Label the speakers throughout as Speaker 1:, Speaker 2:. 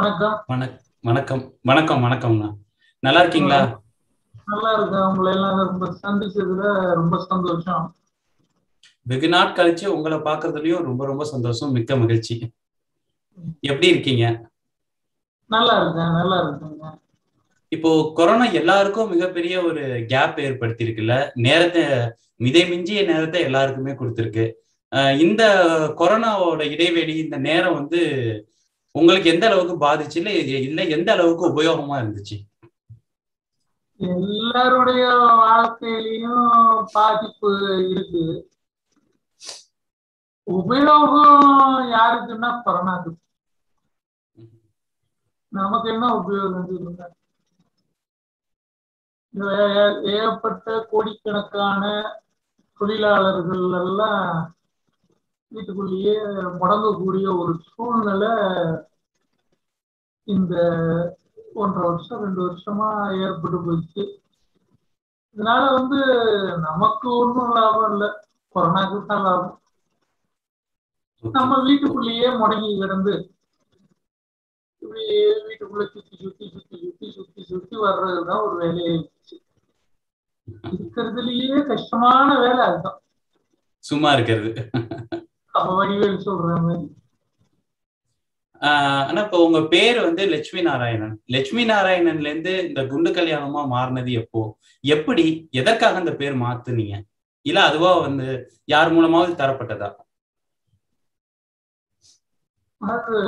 Speaker 1: வணக்கம்
Speaker 2: வணக் வணக்கம் வணக்கம் வணக்கம்ண்ணா நல்லா இருக்கீங்களா
Speaker 1: நல்லா இருக்கேன் உங்களை எல்லாம் ரொம்ப சந்திச்சதுல ரொம்ப சந்தோஷம்
Speaker 2: வெகு நாட் கழிச்சு உங்களை பார்க்கறதுலயும் ரொம்ப ரொம்ப சந்தோஷம் மிக்க மகிழ்ச்சி எப்படி இருக்கீங்க
Speaker 1: நல்லா இருக்கேன் நல்லா இருக்கேங்க
Speaker 2: இப்போ கொரோனா எல்லாருக்கும் மிகப்பெரிய ஒரு கேப் ஏற்படுத்தி இருக்குல்ல நேரத்தை மிதை மிஞ்சிய நேரத்தை எல்லாருக்குமே கொடுத்துருக்கு அஹ் இந்த கொரோனாவோட இடைவெளி இந்த நேரம் வந்து உங்களுக்கு எந்த அளவுக்கு பாதிச்சு இல்ல இல்ல எந்த அளவுக்கு உபயோகமா இருந்துச்சு
Speaker 1: எல்லாருடைய வாழ்க்கையிலையும் பாதிப்பு இருக்கு உபயோகம் யாருக்குன்னா கொரோனாக்கு நமக்கு என்ன உபயோகம் சொல்லுங்க ஏ- ஏகப்பட்ட கோடிக்கணக்கான தொழிலாளர்கள் எல்லாம் வீட்டுக்குள்ளேயே முடங்கக்கூடிய ஒரு சூழ்நிலை இந்த ஒன்றரை வருஷம் ரெண்டு வருஷமா ஏற்பட்டு போயிடுச்சு இதனால வந்து நமக்கு ஒன்றும் லாபம் இல்லை கொரோனாக்கு தான் லாபம் நம்ம வீட்டுக்குள்ளேயே முடங்கி கிடந்து இப்படி வீட்டுக்குள்ள சுத்தி சுத்தி சுத்தி சுத்தி சுத்தி சுத்தி வர்றதுதான் ஒரு வேலையாயிடுச்சு இருக்கிறதுலயே கஷ்டமான வேலை அதுதான்
Speaker 2: சும்மா இருக்கிறது
Speaker 1: அப்ப வடிவேல் சொல்ற மாதிரி
Speaker 2: ஆஹ் ஆனா இப்போ உங்க பேர் வந்து லட்சுமி நாராயணன் லட்சுமி நாராயணன்ல இருந்து இந்த குண்டு கல்யாணமா மாறினது எப்போ எப்படி எதற்காக அந்த பேர் மாத்துனீங்க இல்ல அதுவா வந்து யார் மூலமாவது தரப்பட்டதா
Speaker 1: அது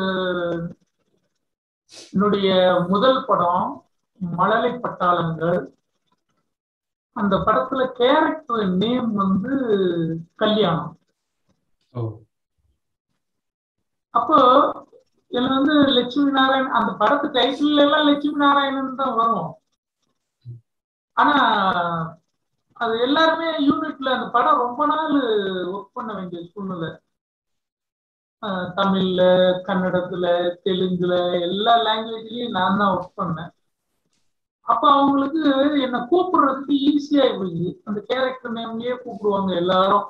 Speaker 1: என்னுடைய முதல் படம் மழலை பட்டாளங்கள் அந்த படத்துல கேரக்டர் நேம் வந்து கல்யாணம்
Speaker 2: ஓ
Speaker 1: அப்போ இதுல வந்து லட்சுமி நாராயணன் அந்த படத்து டைட்டில் எல்லாம் லட்சுமி நாராயணன் தான் வரும் ஆனா அது எல்லாருமே யூனிட்ல அந்த படம் ரொம்ப நாள் ஒர்க் பண்ண வேண்டிய சூழ்நிலை ஆஹ் தமிழ்ல கன்னடத்துல தெலுங்குல எல்லா லாங்குவேஜ்லயும் நான் தான் ஒர்க் பண்ணேன் அப்ப அவங்களுக்கு என்னை கூப்பிடுறதுக்கு ஈஸியா போய் அந்த கேரக்டர் நேம்லயே கூப்பிடுவாங்க எல்லாரும்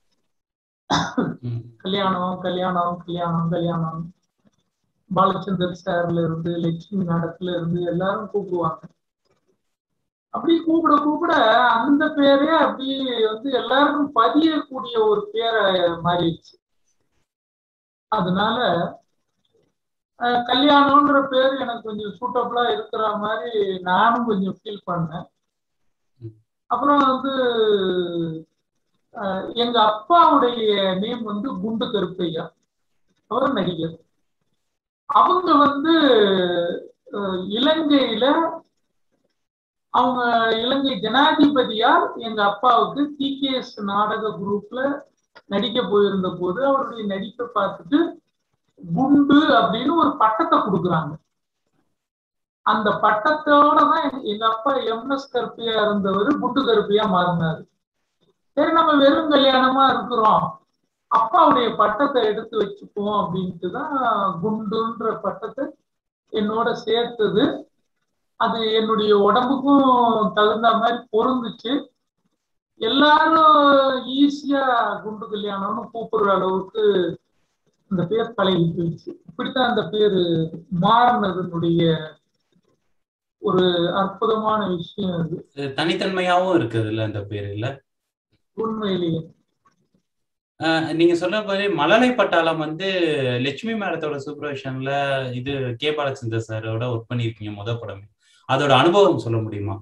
Speaker 2: ம்.
Speaker 1: கல்யாணம் கல்யாணம் கல்யாணம் கல்யாணம் பாலச்சந்தர் சார்ல இருந்து லட்சுமி நாடகத்துல இருந்து எல்லாரும் கூப்பிடுவாங்க அப்படி கூப்பிட கூப்பிட அந்த பேரே அப்படி வந்து எல்லாருக்கும் பதியக்கூடிய ஒரு பேரை மாறிடுச்சு அதனால அஹ், கல்யாணம்ன்ற பேர் எனக்கு கொஞ்சம் சூட்டபிளா இருக்கிற மாதிரி நானும் கொஞ்சம் ஃபீல் பண்ணேன் அப்புறம் வந்து அஹ், எங்க அப்பாவுடைய நேம் வந்து குண்டு கருப்பையா அவர் நடிகர் அவங்க வந்து அஹ், இலங்கையில அவங்க இலங்கை ஜனாதிபதியால் எங்க அப்பாவுக்கு டிகேஎஸ் நாடக குரூப்ல நடிக்க போயிருந்த போது அவருடைய நடிப்பை பார்த்துட்டு குண்டு அப்படின்னு ஒரு பட்டத்தை கொடுக்குறாங்க அந்த பட்டத்தோட தான் எங்க- எங்க அப்பா எம்எஸ் கருப்பையா இருந்தவர் குண்டு கருப்பையா மாறினாரு சரி நம்ம வெறும் கல்யாணமா இருக்கிறோம் அப்பாவுடைய பட்டத்தை எடுத்து வச்சுப்போம் அப்படின்ட்டு தான் குண்டுன்ற பட்டத்தை என்னோட சேர்த்தது அது என்னுடைய உடம்புக்கும் தகுந்த மாதிரி பொருந்துச்சு எல்லாரும் ஈஸியா குண்டு கல்யாணம்னு கூப்பிடுற அளவுக்கு இந்த பேர் பழகி போயிடுச்சு இப்படித்தான் அந்த பேரு மாறினதுனுடைய ஒரு அற்புதமான விஷயம் அது
Speaker 2: இது தனித்தன்மையாவும் இருக்குதுல்ல அந்த பேர் இல்ல
Speaker 1: உண்மையிலேயே
Speaker 2: ஆஹ் நீங்க சொன்ன மாதிரி மழலை பட்டாளம் வந்து லட்சுமி மேடத்தோட சூப்பர்விஷன்ல இது கே பாலச்சந்தர் சாரோட ஒர்க் பண்ணியிருக்கீங்க முத படமே அதோட அனுபவம் சொல்ல முடியுமா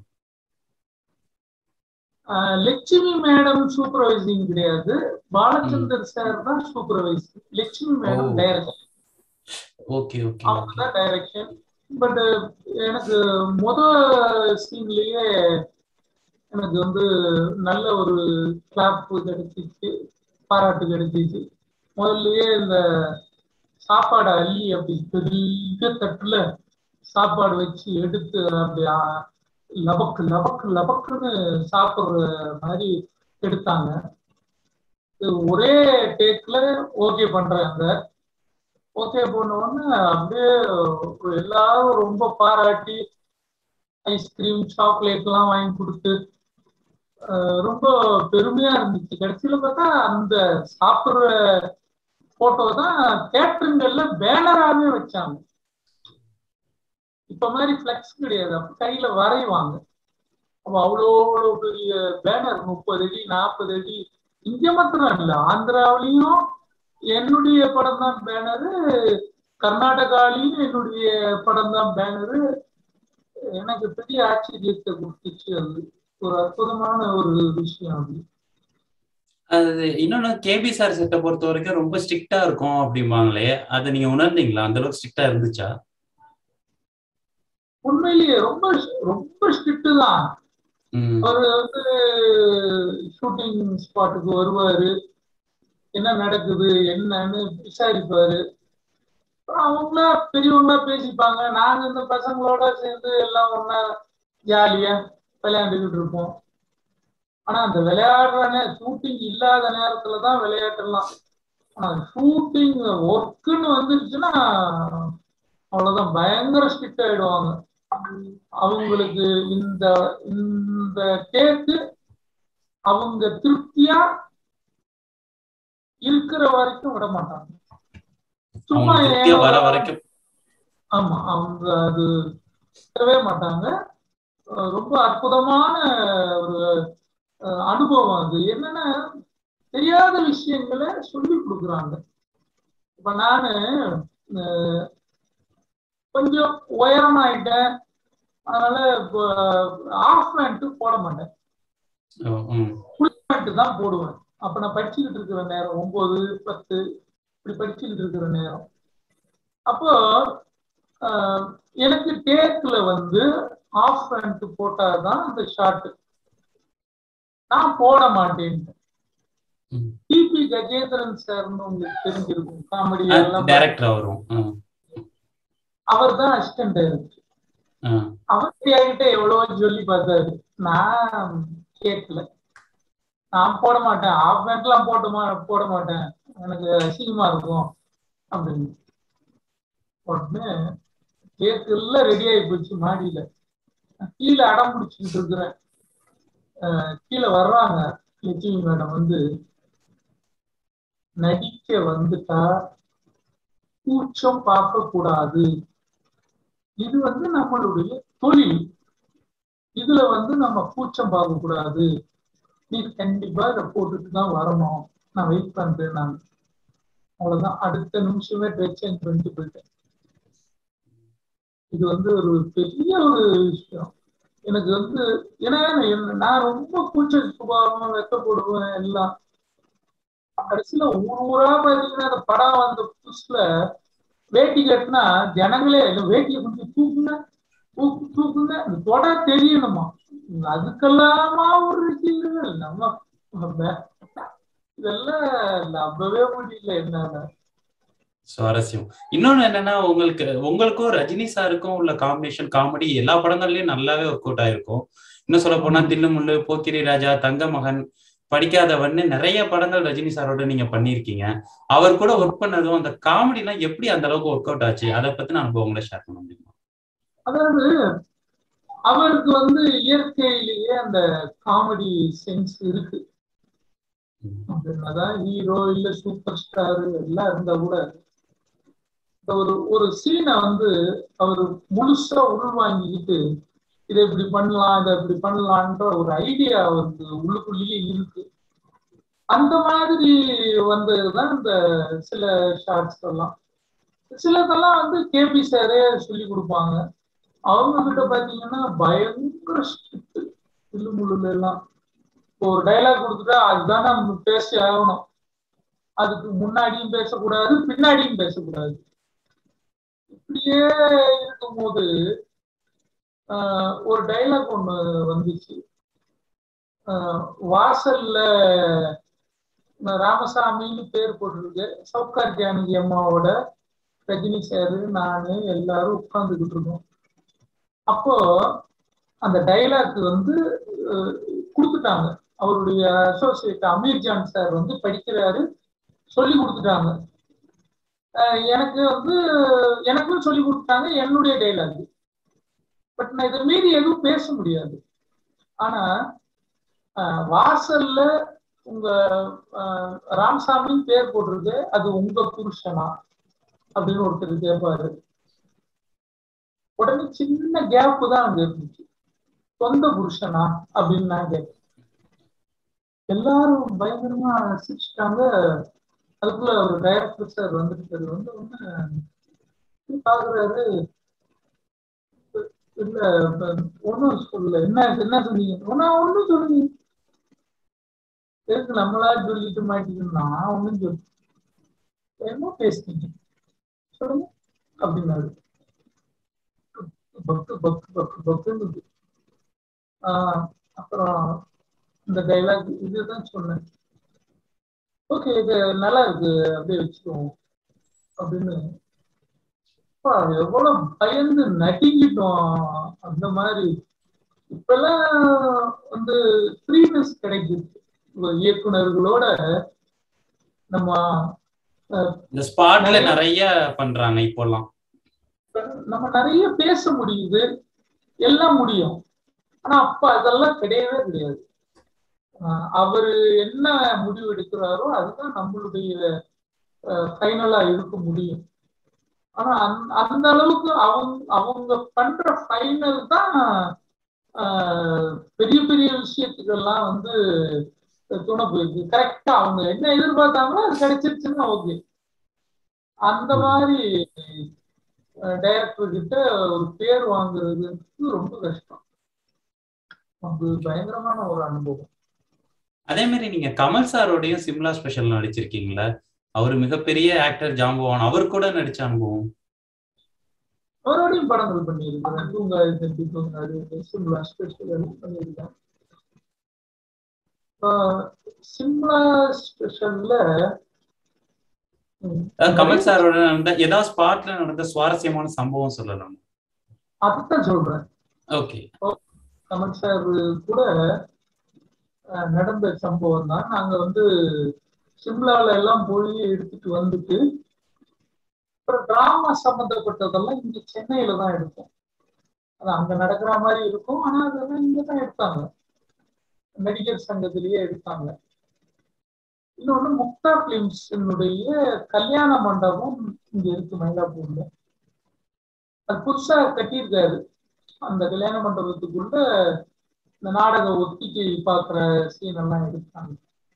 Speaker 1: ஆஹ் லட்சுமி மேடம் சூப்பர்வைசிங் கிடையாது பாலச்சந்தர் சார் தான் supervising Lakshmi madam
Speaker 2: oh.
Speaker 1: Direction
Speaker 2: okay okay
Speaker 1: அவங்க
Speaker 2: ஓகே
Speaker 1: தான் டைரக்ஷன் பட் எனக்கு முத சீன்லயே எனக்கு வந்து நல்ல ஒரு கிளாப் கிடைச்சிச்சு பாராட்டு கிடைச்சிச்சு முதல்லயே இந்த சாப்பாடு அள்ளி அப்படி பெரிய தட்டுல சாப்பாடு வச்சு எடுத்து அப்படி ஆ- லபக்கு லபக்கு லபக்குன்னு சாப்பிடுற மாதிரி எடுத்தாங்க இது ஒரே டேக்ல ஓகே பண்றாங்க ஓகே பண்ண உடனே அப்படியே எல்லாரும் ரொம்ப பாராட்டி ஐஸ்கிரீம் சாக்லேட் எல்லாம் வாங்கி கொடுத்து அஹ் ரொம்ப பெருமையா இருந்துச்சு கடைசியில பார்த்தா அந்த சாப்பிடுற போட்டோ தான் தேட்டருங்கள்ல பேனராகவே வச்சாங்க இப்ப மாதிரி ஃபிளெக்ஸ் கிடையாது அப்ப கையில வரைவாங்க அப்ப அவ்வளோ அவ்வளோ பெரிய பேனர் முப்பது அடி நாற்பது அடி இங்க மாத்திரம் இல்ல ஆந்திராவிலையும் என்னுடைய படம் தான் பேனரு கர்நாடகாலையும் என்னுடைய படம் தான் பேனரு எனக்கு பெரிய ஆச்சரியத்தை கொடுத்துச்சு அது ஒரு அற்புதமான ஒரு விஷயம் அது
Speaker 2: அது இன்னொன்னு கேபி சார் செட்டை பொறுத்த வரைக்கும் ரொம்ப ஸ்ட்ரிக்டா இருக்கும் அப்படிம்பாங்களே அதை நீங்க உணர்ந்தீங்களா அந்த அளவுக்கு ஸ்ட்ரிக்டா இருந்துச்சா
Speaker 1: உண்மையிலேயே ரொம்ப ரொம்ப ஸ்ட்ரிக்ட் தான்
Speaker 2: ம்
Speaker 1: அவர் வந்து ஷூட்டிங் ஸ்பாட்டுக்கு வருவாரு என்ன நடக்குது என்னன்னு விசாரிப்பாரு அப்புறம் அவங்களா பெரியவங்களா பேசிப்பாங்க நாங்க இந்த பசங்களோட சேர்ந்து எல்லாம் ஒண்ணா ஜாலியா விளையாண்டுக்கிட்டு இருப்போம் ஆனா அந்த விளையாடுற நே ஷூட்டிங் இல்லாத நேரத்துல தான் விளையாட்டெல்லாம் ஆனா ஷூட்டிங் ஒர்க்குன்னு வந்துருச்சுன்னா அவ்வளவுதான் பயங்கர ஸ்ட்ரிக்ட் ஆயிடுவாங்க அவங்களுக்கு இந்த இந்த கேக்கு அவங்க திருப்தியா இருக்கிற வரைக்கும் விட மாட்டாங்க சும்மா
Speaker 2: அவங்க திருப்தியா
Speaker 1: ஏனோ-
Speaker 2: வர வரைக்கும்
Speaker 1: ஆமா அவங்க அது விடவே மாட்டாங்க அஹ் ரொம்ப அற்புதமான ஒரு அஹ், அனுபவம் அது என்னன்னா தெரியாத விஷயங்களை சொல்லி கொடுக்குறாங்க இப்ப நானு அஹ், கொஞ்சம் உயரமாயிட்டேன் அதனால இப்போ ஆஃப் பேண்ட் போட மாட்டேன்
Speaker 2: ஓ, ம்
Speaker 1: பேண்ட் தான் போடுவேன் அப்ப நான் படிச்சுக்கிட்டு இருக்கிற நேரம் ஒன்பது பத்து இப்படி படிச்சுக்கிட்டு இருக்கிற நேரம் அப்போ ஆஹ், எனக்கு டேக்ல வந்து ஆஃப் பேண்ட் போட்டாதான் அந்த ஷார்ட் நான் போட மாட்டேன்
Speaker 2: ம்.
Speaker 1: டிபி கஜேந்திரன் சார்னு உங்களுக்கு தெரிஞ்சிருக்கும் காமெடி எல்லாம்
Speaker 2: டைரக்டர் வரும் ஆ,
Speaker 1: அவர் தான் அசிஸ்டன்ட் டைரக்டர்
Speaker 2: ஆ,
Speaker 1: அவர் என்கிட்ட எவ்வளவோ சொல்லி பார்த்தாரு நான் கேட்கல நான் போட மாட்டேன் ஆஃப் பேண்ட்லாம் போட்டு மா- போட மாட்டேன் எனக்கு அசிங்கமா இருக்கும் அப்படின்னு உடனே கேக்கு எல்லாம் ரெடி ஆகி போச்சு மாடியில நான் கீழே அடம் பிடிச்சிக்கிட்டு இருக்கிறேன் அஹ் கீழே வர்றாங்க லட்சுமி மேடம் வந்து நடிக்க வந்துட்டா கூச்சம் பார்க்க கூடாது இது வந்து நம்மளுடைய தொழில் இதுல வந்து நம்ம கூச்சம் பார்க்க கூடாது நீ கண்டிப்பா இதை போட்டுட்டு தான் வரணும் நான் வெயிட் பண்றேன் நான் அவ்வளவுதான் அடுத்த நிமிஷமே ட்ரெஸ் சேஞ்ச் பண்ணிட்டு போயிட்டேன் இது வந்து ஒரு பெரிய ஒரு விஷயம் எனக்கு வந்து ஏன்னா என்ன- நான் ரொம்ப கூச்ச சுபாவம் வெக்கப்படுவேன் எல்லாம் கடைசியில ஊர் ஊரா பாத்தீங்கன்னா அந்த படம் வந்த புதுசுல வேட்டி கட்டினா ஜனங்களே இல்ல வேட்டியை கொஞ்சம் தூக்குங்க தூக்கு தூக்குங்க இந்த தொட தெரியணுமா அதுக்கெல்லாமா ஒரு ரசிகர்கள் நம்ம நம்ம இதெல்லாம் நம்பவே முடியல என்னால
Speaker 2: சுவாரஸ்யம் இன்னொன்னு என்னன்னா உங்களுக்கு உங்களுக்கும் ரஜினி சாருக்கும் உள்ள காம்பினேஷன் காமெடி எல்லா படங்கள்லயும் நல்லாவே ஒர்க் அவுட் ஆயிருக்கும் இன்னும் சொல்ல போனா தில்லுமுள்ளு போக்கிரி ராஜா தங்க மகன் படிக்காதவன்னு நிறைய படங்கள் ரஜினி சாரோட நீங்க பண்ணியிருக்கீங்க அவர் கூட ஒர்க் பண்ணதும் அந்த காமெடி எல்லாம் எப்படி அந்த அளவுக்கு ஒர்க் அவுட் ஆச்சு அதை பத்தின அனுபவங்களை ஷேர் பண்ண முடியுமா
Speaker 1: அதாவது அவருக்கு வந்து இயற்கையிலேயே அந்த காமெடி சென்ஸ் இருக்கு
Speaker 2: ம்.
Speaker 1: அப்படின்னாதான் ஹீரோ இல்ல சூப்பர் ஸ்டார் எல்லாம் இருந்தா கூட இந்த ஒரு ஒரு சீனை வந்து அவர் முழுசா உள்வாங்கிக்கிட்டு இதை இப்படி பண்ணலாம் இதை இப்படி பண்ணலான்ற ஒரு ஐடியா அவருக்கு உள்ளுக்குள்ளேயே இருக்கு அந்த மாதிரி வந்ததுதான் இந்த சில ஷார்ட்ஸ் எல்லாம் சிலதெல்லாம் வந்து கேபி சாரே சொல்லி கொடுப்பாங்க அவங்க கிட்ட பாத்தீங்கன்னா பயங்கர ஸ்ட்ரிக்ட் தில்லுமுள்ளுல எல்லாம் இப்போ ஒரு டைலாக் கொடுத்துட்டா அதுதான் நம்ம பேசி ஆகணும் அதுக்கு முன்னாடியும் பேசக்கூடாது பின்னாடியும் பேசக்கூடாது இப்படியே இருக்கும்போது ஆஹ், ஒரு டைலாக் ஒண்ணு வந்துச்சு ஆஹ், வாசல்ல நான் ராமசாமின்னு பேர் போட்டிருக்கு சவுக்கார் ஜானகி அம்மாவோட ரஜினி சாரு நானு எல்லாரும் உட்கார்ந்துகிட்டு இருக்கோம் அப்போ அந்த டைலாக் வந்து அஹ், கொடுத்துட்டாங்க அவருடைய அசோசியேட் அமீர் ஜான் சார் வந்து படிக்கிறாரு சொல்லி கொடுத்துட்டாங்க அஹ், எனக்கு வந்து எனக்கும் சொல்லி கொடுத்தாங்க என்னுடைய டைலாக் பட் நான் இதை மீறி எதுவும் பேச முடியாது ஆனா அஹ், வாசல்ல உங்க அஹ், ராமசாமின்னு பேர் போட்டிருக்கு அது உங்க புருஷனா அப்படின்னு ஒருத்தர் கேட்பாரு உடனே சின்ன கேப் தான் அங்க இருந்துச்சு சொந்த புருஷனா அப்படின்னு நான் கேட்டேன் எல்லாரும் பயங்கரமா சிரிச்சிட்டாங்க அதுக்குள்ள ஒரு டைரக்டர் சார் வந்துட்டு வந்து ஒண்ணு பாக்குறாரு இல்ல ஒன்னும் சொல்லல என்ன என்ன சொன்னீங்க ஒன்னா ஒண்ணும் சொல்லுங்க எதுக்கு நம்மளா சொல்லிட்டு மாட்டீங்கன்னா ஒண்ணும் சொல்லு என்ன பேசுறீங்க சொல்லுங்க அப்படின்னாரு பக்கு பக்கு பக்கு பக்குன்னு ஆஹ் அப்புறம் இந்த டைலாக் இதுதான் சொன்னேன் ஓகே இது நல்லா இருக்கு அப்படியே வச்சுக்குவோம் அப்படின்னு எவ்வளவு பயந்து நட்டிக்கிட்டோம் அந்த மாதிரி இப்பெல்லாம் வந்து ஃப்ரீனஸ் கிடைக்குது இயக்குனர்களோட நம்ம
Speaker 2: இந்த ஸ்பாட்ல நிறைய பண்றாங்க இப்போல்லாம்
Speaker 1: நம்ம நிறைய பேச முடியுது எல்லாம் முடியும் ஆனா அப்ப அதெல்லாம் கிடையவே கிடையாது அவரு என்ன முடிவு எடுக்கிறாரோ அதுதான் நம்மளுடைய ஃபைனலா இருக்க முடியும் ஆனா அந்த அளவுக்கு அவங்க அவங்க பண்ற ஃபைனல் தான் பெரிய பெரிய விஷயத்துக்கெல்லாம் வந்து துணை போயிருக்கு கரெக்டா அவங்க என்ன எதிர்பார்த்தாங்களோ அது கிடைச்சிருச்சுன்னா ஓகே அந்த மாதிரி டைரக்டர் கிட்ட ஒரு பேர் வாங்குறது ரொம்ப கஷ்டம் அது பயங்கரமான ஒரு அனுபவம்
Speaker 2: அதே மாதிரி நீங்க கமல் சாரோடையும் சிம்லா ஸ்பெஷல் நடிச்சிருக்கீங்களா அவர் மிகப்பெரிய ஆக்டர் ஜாம்பவான் அவர் கூட நடிச்ச அனுபவம்
Speaker 1: அவரோடையும் படங்கள் பண்ணியிருக்கிறேன் தூங்காது தம்பி தூங்காது சிம்லா ஸ்பெஷல் பண்ணியிருக்கேன் சிம்லா ஸ்பெஷல்ல
Speaker 2: கமல் சாரோட நடந்த ஏதாவது ஸ்பாட்ல நடந்த சுவாரஸ்யமான சம்பவம் சொல்லலாம்
Speaker 1: அதுதான் சொல்றேன்
Speaker 2: ஓகே
Speaker 1: கமல் சார் கூட நடந்த சம்பவம் தான் நாங்க வந்து சிம்லால எல்லாம் போய் எடுத்துட்டு வந்துட்டு அப்புறம் டிராமா சம்பந்தப்பட்டதெல்லாம் இங்க சென்னையில தான் எடுப்போம் அது அங்க நடக்கிற மாதிரி இருக்கும் ஆனா அதெல்லாம் இங்க தான் எடுத்தாங்க நடிகர் சங்கத்திலேயே எடுத்தாங்க இன்னொன்னு முக்தா பிலிம்ஸினுடைய கல்யாண மண்டபம் இங்க இருக்கு மயிலாப்பூர்ல அது புதுசா கட்டியிருக்காரு அந்த கல்யாண மண்டபத்துக்குள்ள இந்த நாடக ஒத்திகை பாக்குற சீன் எல்லாம் எடுத்தாங்க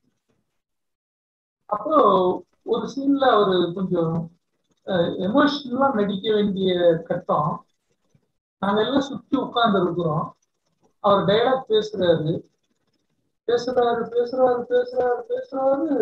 Speaker 1: அப்போ ஒரு சீன்ல அவரு கொஞ்சம் எமோஷனலா நடிக்க வேண்டிய கட்டம் நாங்க எல்லாம் சுத்தி உட்கார்ந்து இருக்கிறோம் அவர் டைலாக் பேசுறாரு பேசுறாரு பேசுறாரு பேசுறாரு பேசுறாரு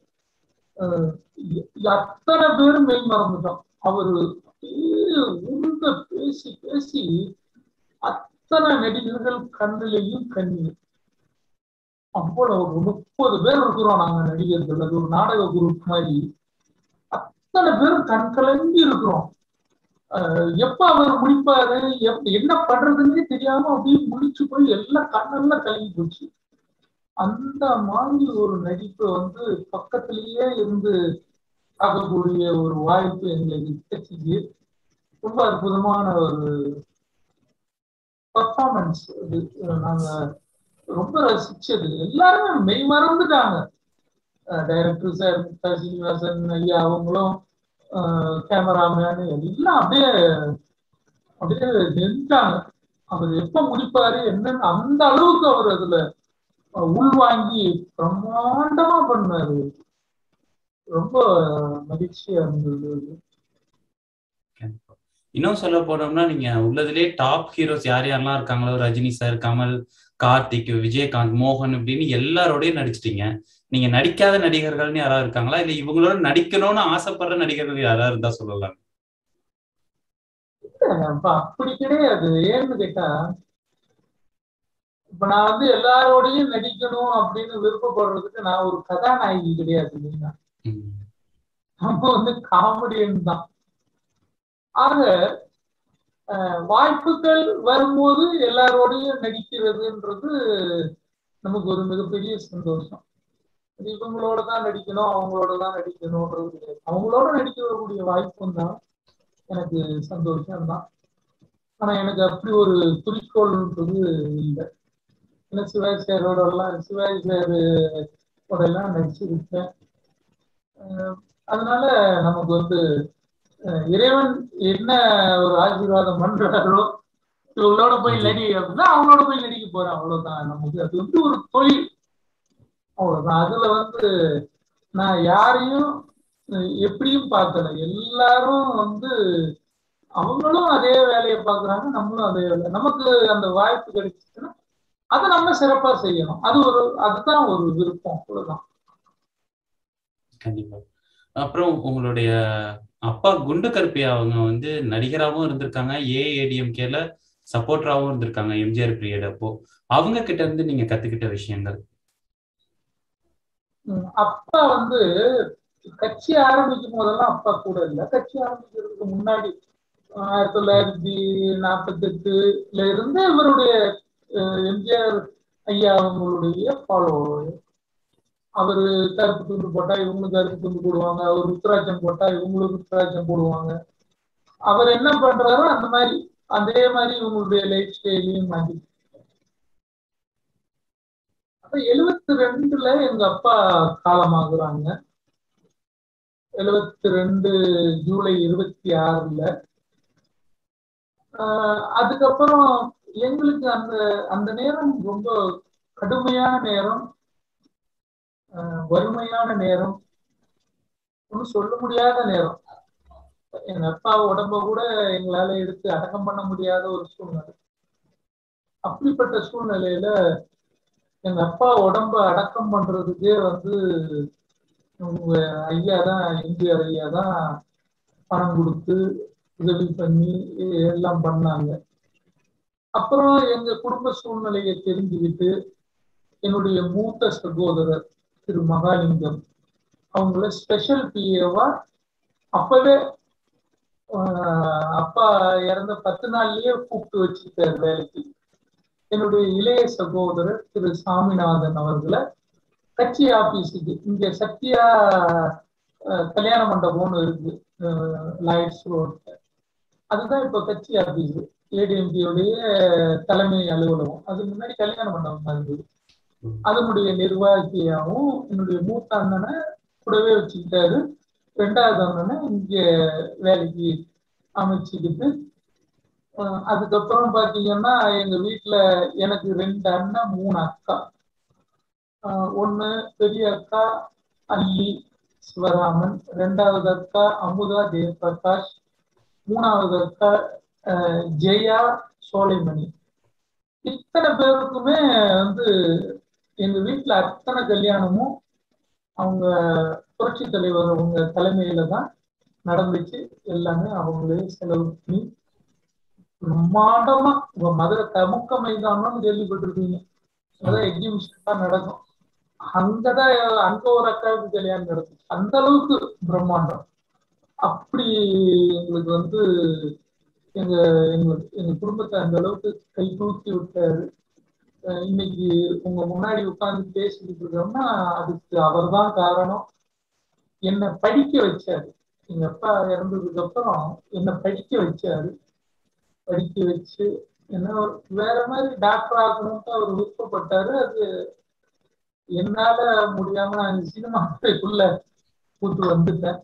Speaker 1: அத்தனை பேரும் மெய் மறந்துட்டோம் அவரு உருந்த பேசி பேசி அத்தனை நடிகர்கள் கண்ணிலையும் கண்ணீர் அவ்வளவு ஒரு முப்பது பேர் இருக்கிறோம் நாங்க நடிகர்கள் அது ஒரு நாடக குரூப் மாதிரி அத்தனை பேரும் கண் கலங்கி இருக்கிறோம் எப்ப அவர் முடிப்பாரு என்ன பண்றதுன்னே தெரியாம அப்படியே முடிச்சு போய் எல்லாம் கண்ணெல்லாம் கலங்கி போச்சு அந்த மாதிரி ஒரு நடிப்பு வந்து பக்கத்திலேயே இருந்து பார்க்கக்கூடிய ஒரு வாய்ப்பு எங்களுக்கு கிடைச்சிச்சு ரொம்ப அற்புதமான ஒரு பர்ஃபார்மன்ஸ் அது நாங்க ரொம்ப ரசிச்சது எல்லாருமே மெய் மறந்துட்டாங்க டைரக்டர் சார் முக்தா சீனிவாசன் ஐயா அவங்களும் கேமராமேன் எல்லாம் அப்படியே அப்படியே நின்றாங்க அவர் எப்ப முடிப்பாரு என்னன்னு அந்த அளவுக்கு அவர் அதுல உள்வாங்கி பிரம்மாண்டமா பண்ணாரு ரொம்ப மகிழ்ச்சியா இருந்தது
Speaker 2: இன்னும் சொல்ல போனோம்னா நீங்க உள்ளதுலேயே டாப் ஹீரோஸ் யார் யாரெல்லாம் இருக்காங்களோ ரஜினி சார் கமல் கார்த்திக் விஜயகாந்த் மோகன் இப்படின்னு எல்லாரோடையும் நடிச்சிட்டீங்க நீங்க நடிக்காத நடிகர்கள்னு யாராவது இருக்காங்களா இல்ல இவங்களோட நடிக்கணும்னு ஆசைப்படுற நடிகர்கள் யாராவது இருந்தா சொல்லலாம்
Speaker 1: அப்படி கிடையாது ஏன்னு கேட்டா இப்ப நான் வந்து எல்லாரோடையும் நடிக்கணும் அப்படின்னு விருப்பப்படுறதுக்கு நான் ஒரு கதாநாயகி கிடையாது இல்லைங்களா நம்ம வந்து காமெடியன் தான் ஆக வாய்ப்புகள் வரும்போது எல்லாரோடையும் நடிக்கிறதுன்றது நமக்கு ஒரு மிகப்பெரிய சந்தோஷம் இவங்களோட தான் நடிக்கணும் அவங்களோட தான் நடிக்கணும்ன்றது கிடையாது அவங்களோட நடிக்கக்கூடிய வாய்ப்பும் தான் எனக்கு சந்தோஷம் தான் ஆனா எனக்கு அப்படி ஒரு குறிக்கோள்ன்றது இல்லை ஏன்னா சிவாஜி சாரோட எல்லாம் சிவாஜி சாரோட எல்லாம் நடிச்சிருக்கேன் அதனால நமக்கு வந்து இறைவன் என்ன ஒரு ஆசீர்வாதம் பண்றாரோ இவங்களோட போய் நடி அப்படின்னா அவங்களோட போய் நடிக்க போறேன் அவ்வளவுதான் நமக்கு அது வந்து ஒரு தொழில் அவ்வளவுதான் அதுல வந்து நான் யாரையும் எப்படியும் பார்க்கல எல்லாரும் வந்து அவங்களும் அதே வேலையை பார்க்குறாங்க நம்மளும் அதே வேலை நமக்கு அந்த வாய்ப்பு கிடைச்சிச்சுன்னா அதை நம்ம சிறப்பா செய்யணும் அது ஒரு அதுதான் ஒரு விருப்பம் அவ்வளவுதான்
Speaker 2: கண்டிப்பா அப்புறம் உங்களுடைய அப்பா குண்டு கருப்பியா அவங்க வந்து நடிகராகவும் இருந்திருக்காங்க ஏஏடிஎம்கேல சப்போர்டராகவும் இருந்திருக்காங்க எம்ஜிஆர் பீரியட் அப்போ அவங்க கிட்ட இருந்து நீங்க கத்துக்கிட்ட விஷயங்கள்
Speaker 1: அப்பா வந்து கட்சி ஆரம்பிக்கும் போதெல்லாம் அப்பா கூட இல்லை கட்சி ஆரம்பிக்கிறதுக்கு முன்னாடி ஆயிரத்தி தொள்ளாயிரத்தி நாற்பத்தி எட்டுல இருந்து இவருடைய எம்ஜிஆர் ஐயா அவங்களுடைய ஃபாலோ அவரு கருப்பு துண்டு போட்டா இவங்களும் கருப்பு துண்டு போடுவாங்க அவர் ருத்ராட்சம் போட்டா இவங்களும் ருத்ராட்சம் போடுவாங்க அவர் என்ன பண்றாரோ அந்த மாதிரி அதே மாதிரி இவங்களுடைய லைஃப் ஸ்டைலையும் மாத்தி அப்ப எழுபத்தி ரெண்டுல எங்க அப்பா காலமாகுறாங்க எழுபத்தி ரெண்டு ஜூலை இருபத்தி ஆறுல அதுக்கப்புறம் எங்களுக்கு அந்த அந்த நேரம் ரொம்ப கடுமையான நேரம் வறுமையான நேரம் ஒன்றும் சொல்ல முடியாத நேரம் எங்க அப்பா உடம்ப கூட எங்களால எடுத்து அடக்கம் பண்ண முடியாத ஒரு சூழ்நிலை அப்படிப்பட்ட சூழ்நிலையில எங்க அப்பா உடம்ப அடக்கம் பண்றதுக்கே வந்து உங்க ஐயா தான் எம்ஜிஆர் ஐயா தான் பணம் கொடுத்து உதவி பண்ணி எல்லாம் பண்ணாங்க அப்புறம் எங்க குடும்ப சூழ்நிலையை தெரிஞ்சுக்கிட்டு என்னுடைய மூத்த சகோதரர் திரு மகாலிங்கம் அவங்கள ஸ்பெஷல் பிஏவா அப்பவே அப்பா இறந்த பத்து நாள்லயே கூப்பிட்டு வச்சுட்டார் வேலைக்கு என்னுடைய இளைய சகோதரர் திரு சாமிநாதன் அவர்களை கட்சி ஆபீஸுக்கு இங்க சத்யா கல்யாண மண்டபம்னு இருக்கு லாய்ட்ஸ் ரோட்ல அதுதான் இப்ப கட்சி ஆபீஸ் ஏடிஎம்டியோடைய தலைமை அலுவலகம் அது முன்னாடி கல்யாண மண்டபம் இருந்தது அதனுடைய நிர்வாகியாகவும் என்னுடைய மூத்த அண்ணனை கூடவே வச்சுக்கிட்டாரு ரெண்டாவது அண்ணனை இங்க வேலைக்கு அமைச்சுக்கிட்டு அதுக்கப்புறம் பாத்தீங்கன்னா எங்க வீட்டுல எனக்கு ரெண்டு அண்ணன் மூணு அக்கா ஒண்ணு பெரிய அக்கா அல்லி சிவராமன் ரெண்டாவது அக்கா அமுதா ஜெயபிரகாஷ் மூணாவது அக்கா ஜெயா சோலைமணி இத்தனை பேருக்குமே வந்து எங்க வீட்டுல அத்தனை கல்யாணமும் அவங்க புரட்சி தலைவர் அவங்க தலைமையில தான் நடந்துச்சு எல்லாமே அவங்களே செலவு பண்ணி பிரம்மாண்டமா மதுரை தமுக்க மைதானம்னு கேள்விப்பட்டிருக்கீங்க அதான் எக்ஸிபிஷன் தான் நடக்கும் அங்கதான் அங்க ஒரு அக்காவுக்கு கல்யாணம் நடந்துச்சு அந்த அளவுக்கு பிரம்மாண்டம் அப்படி எங்களுக்கு வந்து எங்க எங்களுக்கு எங்க குடும்பத்தை அந்த அளவுக்கு கை தூக்கி விட்டாரு இன்னைக்கு உங்க முன்னாடி உட்கார்ந்து பேசிக்கிட்டு இருக்கோம்னா அதுக்கு அவர் தான் காரணம் என்னை படிக்க வச்சாரு எங்க அப்பா இறந்ததுக்கு அப்புறம் என்னை படிக்க வச்சாரு படிக்க வச்சு என்ன வேற மாதிரி டாக்டர் ஆகணும்ட்டு அவர் விருப்பப்பட்டாரு அது என்னால முடியாம நான் சினிமா துறைக்குள்ள கூட்டு வந்துட்டேன்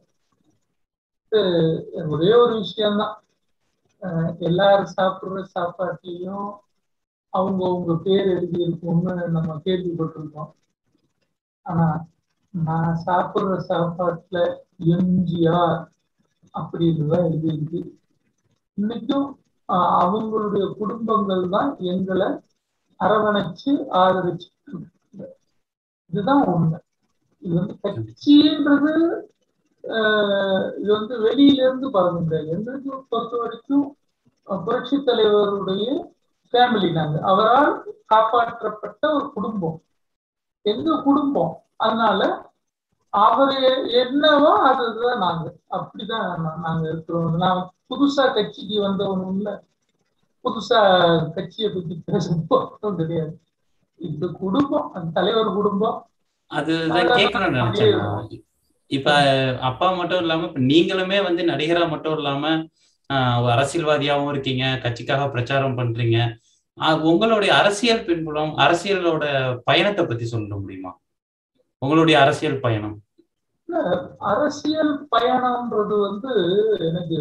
Speaker 1: ஒரே ஒரு விஷயம்தான் எல்லாரும் சாப்பிடுற சாப்பாட்டையும் அவங்க உங்க பேர் எழுதி இருக்கும்னு நம்ம கேள்விப்பட்டிருக்கோம் ஆனா நான் சாப்பிடுற சாப்பாட்டுல எம்ஜிஆர் அப்படின்னு தான் எழுதியிருக்கு இன்னைக்கும் அவங்களுடைய குடும்பங்கள் தான் எங்களை அரவணைச்சு ஆதரிச்சு இதுதான் உண்மை இது வந்து கட்சின்றது இது வந்து வெளியில இருந்து பறந்து எங்களுக்கு பொறுத்த வரைக்கும் புரட்சி தலைவருடைய ஃபேமிலி நாங்க அவரால் காப்பாற்றப்பட்ட ஒரு குடும்பம் எங்க குடும்பம் அதனால அவரு என்னவோ அதுதான் நாங்க அப்படிதான் நாங்க இருக்கிறோம் நான் புதுசா கட்சிக்கு வந்தவனும் இல்ல புதுசா கட்சியை பத்தி பேச கிடையாது இது குடும்பம் அந்த தலைவர் குடும்பம்
Speaker 2: அதுதான் கேட்கணும்னு நினைச்சேன் இப்ப அப்பா மட்டும் இல்லாம இப்ப நீங்களுமே வந்து நடிகரா மட்டும் இல்லாம அரசியல்வாதியாவும் இருக்கீங்க கட்சிக்காக பிரச்சாரம் பண்றீங்க உங்களுடைய அரசியல் பின்புலம் அரசியலோட பயணத்தை பத்தி சொல்ல முடியுமா உங்களுடைய அரசியல் பயணம்
Speaker 1: அரசியல் பயணம்ன்றது வந்து எனக்கு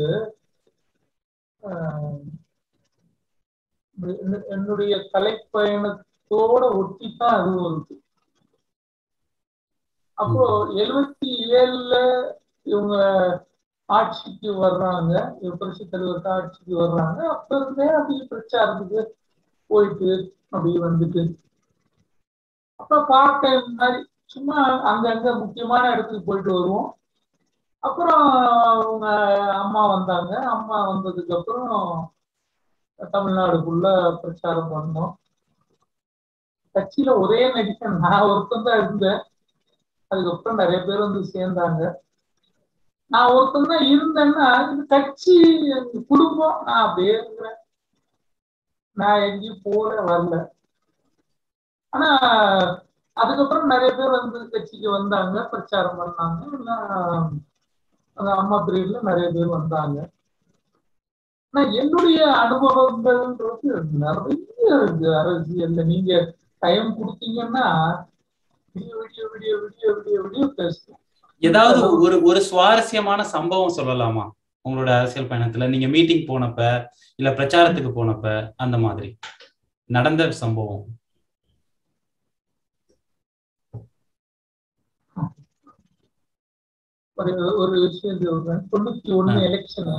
Speaker 1: என்னுடைய கலைப்பயணத்தோட ஒட்டித்தான் அது வருது அப்போ எழுபத்தி ஏழுல இவங்க ஆட்சிக்கு வர்றாங்க புரட்சி தலைவர் ஆட்சிக்கு வர்றாங்க அப்ப இருந்தே அப்படியே பிரச்சாரத்துக்கு போயிட்டு அப்படி வந்துட்டு அப்ப பார்ட் டைம் மாதிரி சும்மா அங்கங்க முக்கியமான இடத்துக்கு போயிட்டு வருவோம் அப்புறம் அவங்க அம்மா வந்தாங்க அம்மா வந்ததுக்கு அப்புறம் தமிழ்நாடுக்குள்ள பிரச்சாரம் பண்ணோம் கட்சியில ஒரே நடிகன் நான் ஒருத்தன் தான் இருந்தேன் அதுக்கப்புறம் நிறைய பேர் வந்து சேர்ந்தாங்க நான் ஒருத்தன் தான் இருந்தேன்னா இந்த கட்சி குடும்பம் நான் அப்படியே இருக்கிறேன் நான் எங்கேயும் போல வரல ஆனா அதுக்கப்புறம் நிறைய பேர் வந்து கட்சிக்கு வந்தாங்க பிரச்சாரம் பண்ணாங்க அந்த அம்மா பீரியட்ல நிறைய பேர் வந்தாங்க ஆனா என்னுடைய அனுபவங்கள்ன்றது நிறைய இருக்கு அரசியல்ல நீங்க டைம் கொடுத்தீங்கன்னா விடிய விடிய விடிய விடிய விடிய விடிய பேசுவோம்
Speaker 2: ஏதாவது ஒரு ஒரு சுவாரஸ்யமான சம்பவம் சொல்லலாமா உங்களோட அரசியல் பயணத்துல நீங்க மீட்டிங் போனப்ப இல்ல பிரச்சாரத்துக்கு போனப்ப அந்த மாதிரி நடந்த சம்பவம்
Speaker 1: ஒரு ஒரு விஷயம் சொல்றேன் தொண்ணூத்தி ஒண்ணு எலெக்ஷனு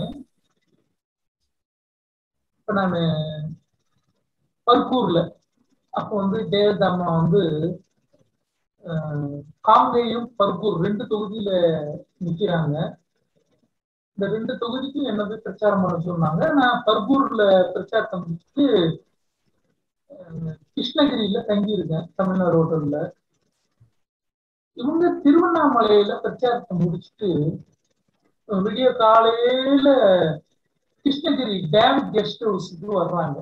Speaker 1: இப்ப நான் பர்கூர்ல அப்போ வந்து ஜெயலலிதா வந்து காங்கேயம் பர்கூர் ரெண்டு தொகுதியில நிக்கிறாங்க இந்த ரெண்டு தொகுதிக்கும் என்ன போய் பிரச்சாரம் பண்ண சொன்னாங்க நான் பர்கூர்ல பிரச்சாரத்தை முடிச்சுட்டு கிருஷ்ணகிரியில தங்கியிருக்கேன் தமிழ்நாடு ஹோட்டல்ல இவங்க திருவண்ணாமலையில பிரச்சாரத்தை முடிச்சுட்டு விடிய காலையில கிருஷ்ணகிரி டேம் கெஸ்ட் ஹவுஸுக்கு வர்றாங்க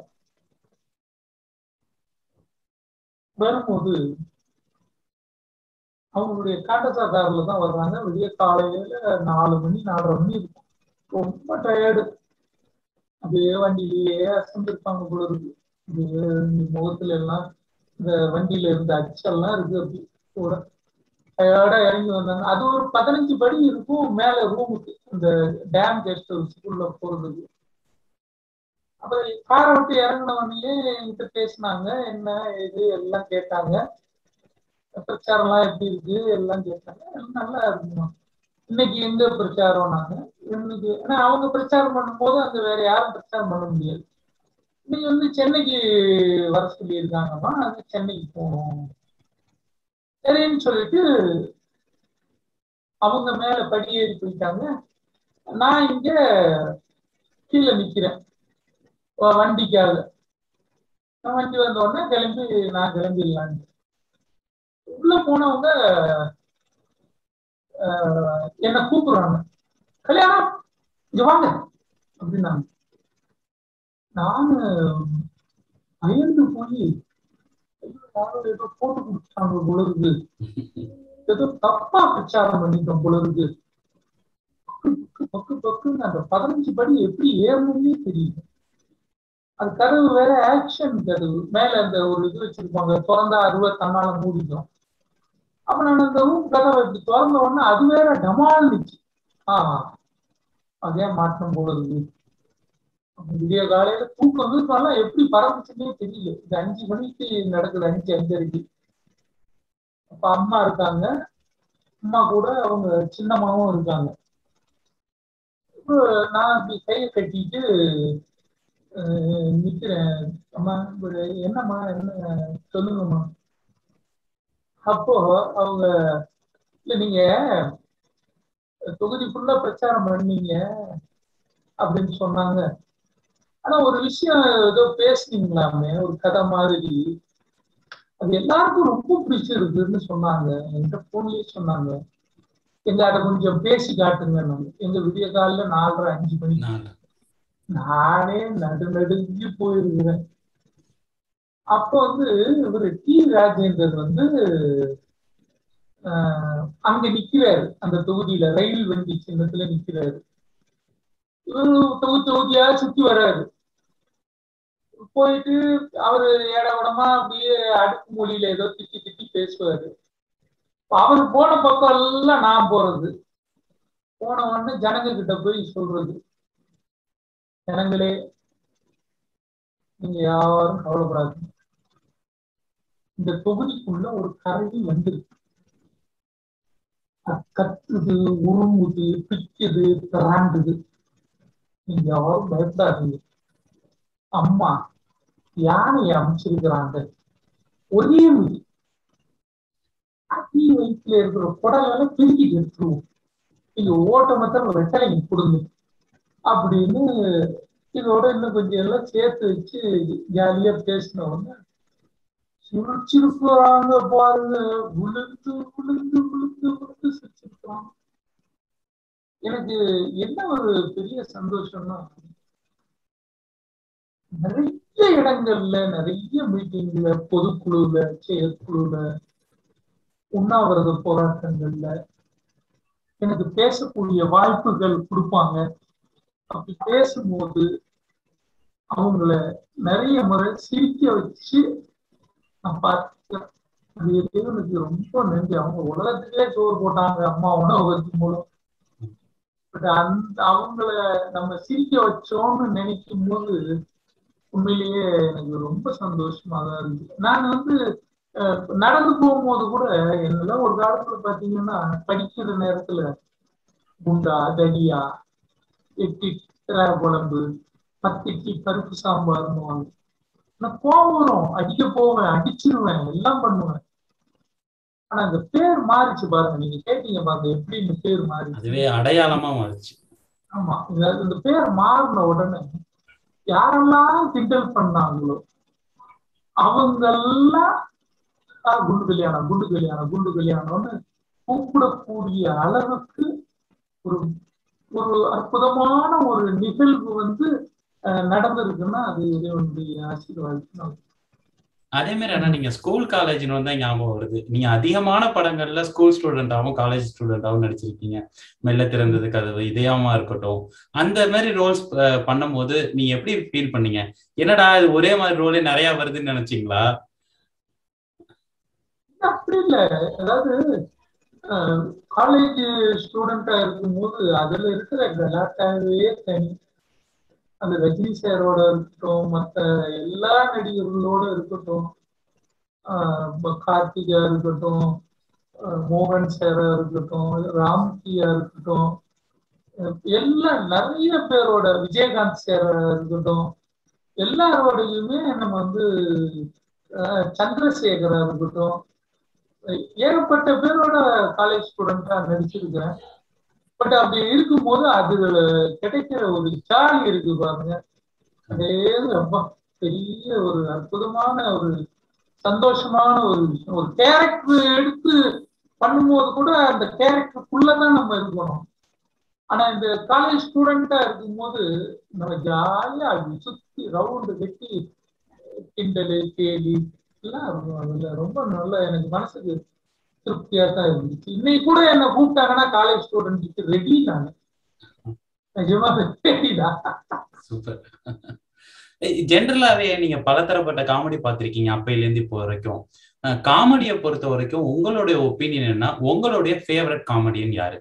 Speaker 1: வரும்போது அவங்களுடைய காட்டசா கார்ல தான் வர்றாங்க விடிய காலையில நாலு மணி நாலரை மணி இருக்கும் ரொம்ப டயர்டு அப்படியே வண்டியிலேயே அசந்திருப்பாங்க போல இருக்கு அப்படியே முகத்துல எல்லாம் இந்த வண்டியில இருந்த அச்செல்லாம் இருக்கு அப்படி கூட டயர்டா இறங்கி வந்தாங்க அது ஒரு பதினஞ்சு படி இருக்கும் மேல ரூமுக்கு இந்த டேம் கெஸ்ட் ஹவுஸ்க்குள்ள போறதுக்கு அப்புறம் காரை விட்டு இறங்கினவனையே என்கிட்ட பேசினாங்க என்ன இது எல்லாம் கேட்டாங்க பிரச்சாரம்லாம் எப்படி இருக்கு எல்லாம் கேட்டாங்க நல்லா இருக்குமா இன்னைக்கு எங்க பிரச்சாரம் நாங்க இன்னைக்கு ஆனா அவங்க பிரச்சாரம் பண்ணும்போது அங்க வேற யாரும் பிரச்சாரம் பண்ண முடியாது இன்னைக்கு வந்து சென்னைக்கு வர சொல்லியிருக்காங்கம்மா அது சென்னைக்கு போகணும் சரின்னு சொல்லிட்டு அவங்க மேல படியேறி போயிட்டாங்க நான் இங்க கீழே நிக்கிறேன் வண்டிக்காக வண்டி வந்த உடனே கிளம்பி நான் கிளம்பிடலான்னு உள்ள போனவங்க என்ன கூப்பிடுறாங்க கல்யாணம் இங்க வாங்க அப்படின்னாங்க நானு பயந்து போய் ஏதோ போட்டு கொடுத்தாங்க போல இருக்கு ஏதோ தப்பா பிரச்சாரம் பண்ணிட்டோம் போல இருக்கு பக்கு பக்குன்னு அந்த பதினஞ்சு படி எப்படி ஏறணும்னே தெரியல அது கதவு வேற ஆக்ஷன் கதவு மேல அந்த ஒரு இது வச்சிருப்பாங்க திறந்தா அறுவை தன்னால மூடிக்கும் அப்ப நான் அந்த ரூம் கதவை இப்படி திறந்த உடனே அது வேற டமால்னுச்சு ஆஹ் அதே மாற்றம் போல இருக்கு விடிய காலையில தூக்கம் வீட்டுலாம் எப்படி பறந்துச்சுன்னே தெரியல இது அஞ்சு மணிக்கு நடக்குது அஞ்சு அஞ்சரைக்கு அப்ப அம்மா இருக்காங்க அம்மா கூட அவங்க சின்னம்மாவும் இருக்காங்க இப்போ நான் இப்படி கையை கட்டிட்டு நிக்கிறேன் அம்மா ஒரு என்னம்மா என்ன சொல்லுங்கம்மா அப்போ அவங்க இல்ல நீங்க தொகுதி ஃபுல்லா பிரச்சாரம் பண்ணீங்க அப்படின்னு சொன்னாங்க ஆனா ஒரு விஷயம் ஏதோ பேசுனீங்களாமே ஒரு கதை மாதிரி அது எல்லாருக்கும் ரொம்ப பிடிச்சிருக்குன்னு சொன்னாங்க என்கிட்ட போன்லயே சொன்னாங்க எங்க அதை கொஞ்சம் பேசி காட்டுங்க எங்க விடிய காலில நாலரை அஞ்சு மணிக்கு நானே நடு நடுங்கி போயிருக்கிறேன் அப்போ வந்து இவர் டி ராஜேந்தர் வந்து அங்க நிக்கிறாரு அந்த தொகுதியில ரயில் வண்டி சின்னத்துல நிக்கிறாரு இவரு தொகுதி தொகுதியா சுத்தி வர்றாரு போயிட்டு அவரு ஏடகுடமா அப்படியே அடுக்கு மொழியில ஏதோ திட்டி திட்டி பேசுவாரு அவர் போன பக்கம் எல்லாம் நான் போறது போன உடனே ஜனங்க கிட்ட போய் சொல்றது ஜனங்களே நீங்க யாரும் கவலைப்படாது இந்த தொகுதிக்குள்ள ஒரு கரடி வந்துருக்கு அது கத்துது உருங்குது பிக்குது பிராண்டுது நீங்க யாரும் பயப்படாதீங்க அம்மா யானையை அமைச்சிருக்கிறாங்க ஒரே மிதி அடி வயிற்றுல இருக்கிற குடலெல்லாம் பிரிக்கிட்டு எடுத்துருவோம் நீங்க ஓட்ட மாத்திரம் வெட்டாய் கொடுங்க அப்படின்னு இதோட இன்னும் கொஞ்சம் எல்லாம் சேர்த்து வச்சு ஜாலியா பேசின உடனே சிரிச்சிருக்கிறாங்க பாருங்க விழுந்து விழுந்து விழுந்து விழுந்து சிரிச்சிருக்கிறாங்க எனக்கு என்ன ஒரு பெரிய சந்தோஷம்னா நிறைய இடங்கள்ல நிறைய மீட்டிங்ல பொதுக்குழுல செயற்குழுல உண்ணாவிரத போராட்டங்கள்ல எனக்கு பேசக்கூடிய வாய்ப்புகள் கொடுப்பாங்க அப்படி பேசும்போது அவங்கள நிறைய முறை சிரிக்க வச்சு நான் பார்த்தேன் அது எனக்கு ரொம்ப நன்றி அவங்க உலகத்துக்கே சோறு போட்டாங்க அம்மா உணவு வைக்கும் மூலம் பட் அந்த அவங்கள நம்ம சிரிக்க வச்சோம்னு நினைக்கும் போது உண்மையிலேயே எனக்கு ரொம்ப சந்தோஷமா தான் இருக்கு நான் வந்து நடந்து போகும்போது கூட என்னெல்லாம் ஒரு காலத்துல பாத்தீங்கன்னா படிக்கிற நேரத்துல குண்டா தடியா எட்டி குழம்பு பத்திட்டி பருப்பு சாம்பார்னு நான் கோவம் வரும் அடிக்க போவேன் அடிச்சிருவேன் எல்லாம் பண்ணுவேன் ஆனா அந்த பேர் மாறிச்சு பாருங்க நீங்க கேட்டீங்க பாருங்க எப்படி இந்த பேர் மாறி
Speaker 2: அதுவே அடையாளமா மாறிச்சு
Speaker 1: ஆமா இந்த பேர் மாறின உடனே யாரெல்லாம் கிண்டல் பண்ணாங்களோ அவங்கெல்லாம் குண்டு கல்யாணம் குண்டு கல்யாணம் குண்டு கல்யாணம்னு கூப்பிடக்கூடிய அளவுக்கு ஒரு ஒரு அற்புதமான ஒரு நிகழ்வு வந்து நடந்திருக்குன்னா அது இறைவனுடைய ஆசீர்வாதம்
Speaker 2: அதே மாதிரி ஆனா நீங்க ஸ்கூல் காலேஜ்னு வந்தா ஞாபகம் வருது நீங்க அதிகமான படங்கள்ல ஸ்கூல் ஸ்டூடெண்டாவும் காலேஜ் ஸ்டூடெண்டாவும் நடிச்சிருக்கீங்க மெல்ல திறந்தது கதவு இதயமா இருக்கட்டும் அந்த மாதிரி ரோல்ஸ் பண்ணும்போது நீங்க எப்படி ஃபீல் பண்ணீங்க என்னடா இது ஒரே மாதிரி ரோலே நிறைய வருதுன்னு நினைச்சீங்களா
Speaker 1: அப்படி இல்ல அதாவது காலேஜ் ஸ்டூடெண்டா இருக்கும்போது அதுல இருக்கிற கலாட்டாவே தனி அந்த ரஜினி சாரோட இருக்கட்டும் மற்ற எல்லா நடிகர்களோட இருக்கட்டும் கார்த்திகா இருக்கட்டும் மோகன் சாரா இருக்கட்டும் ராம்கியா இருக்கட்டும் எல்லாம் நிறைய பேரோட விஜயகாந்த் சாரா இருக்கட்டும் எல்லாரோடையுமே நம்ம வந்து சந்திரசேகரா இருக்கட்டும் ஏகப்பட்ட பேரோட காலேஜ் ஸ்டூடெண்டா நடிச்சிருக்கிறேன் பட் அப்படி இருக்கும்போது அது கிடைக்கிற ஒரு ஜாலி இருக்கு பாருங்க அதே ரொம்ப பெரிய ஒரு அற்புதமான ஒரு சந்தோஷமான ஒரு விஷயம் ஒரு கேரக்டர் எடுத்து பண்ணும்போது கூட அந்த கேரக்டருக்குள்ளதான் நம்ம இருக்கணும் ஆனா இந்த காலேஜ் ஸ்டூடெண்டா இருக்கும்போது நம்ம ஜாலியா அப்படி சுத்தி ரவுண்டு கட்டி கிண்டலு கேலி எல்லாம் இருக்கும் அதுல ரொம்ப நல்ல எனக்கு மனசுக்கு திருப்தியா தான் இருந்துச்சு இன்னைக்கு கூட என்ன கூப்பிட்டாங்கன்னா காலேஜ் ஸ்டூடெண்ட்க்கு ரெடி நானு நிஜமா ரெடிதான்
Speaker 2: சூப்பர் ஜென்ரலாவே நீங்க பலதரப்பட்ட காமெடி பார்த்திருக்கீங்க அப்பையில இருந்து இப்போ வரைக்கும் காமெடியை பொறுத்த வரைக்கும் உங்களுடைய ஒப்பீனியன் என்ன உங்களுடைய ஃபேவரட் காமெடியன் யாரு